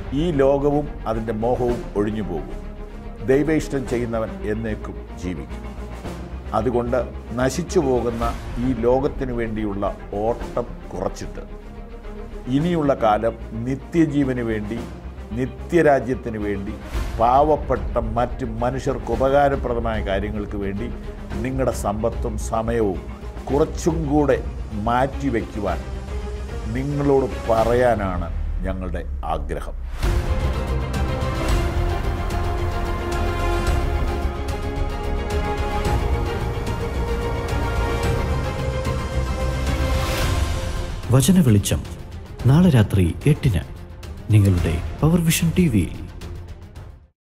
ഈ ലോകവും അതിൻ്റെ മോഹവും ഒഴിഞ്ഞു പോകും ദൈവ ഇഷ്ടം ചെയ്യുന്നവൻ എന്നേക്കും ജീവിക്കും അതുകൊണ്ട് നശിച്ചു പോകുന്ന ഈ ലോകത്തിനു വേണ്ടിയുള്ള ഓട്ടം കുറച്ചിട്ട് ഇനിയുള്ള കാലം നിത്യജീവന് വേണ്ടി നിത്യരാജ്യത്തിന് വേണ്ടി പാവപ്പെട്ട മറ്റ് മനുഷ്യർക്ക് ഉപകാരപ്രദമായ കാര്യങ്ങൾക്ക് വേണ്ടി നിങ്ങളുടെ സമ്പത്തും സമയവും കുറച്ചും കൂടെ മാറ്റിവെക്കുവാൻ നിങ്ങളോട് പറയാനാണ് ഞങ്ങളുടെ ആഗ്രഹം വചന വെളിച്ചം നാളെ രാത്രി എട്ടിന് നിങ്ങളുടെ പവർ വിഷൻ ടി വിയിൽ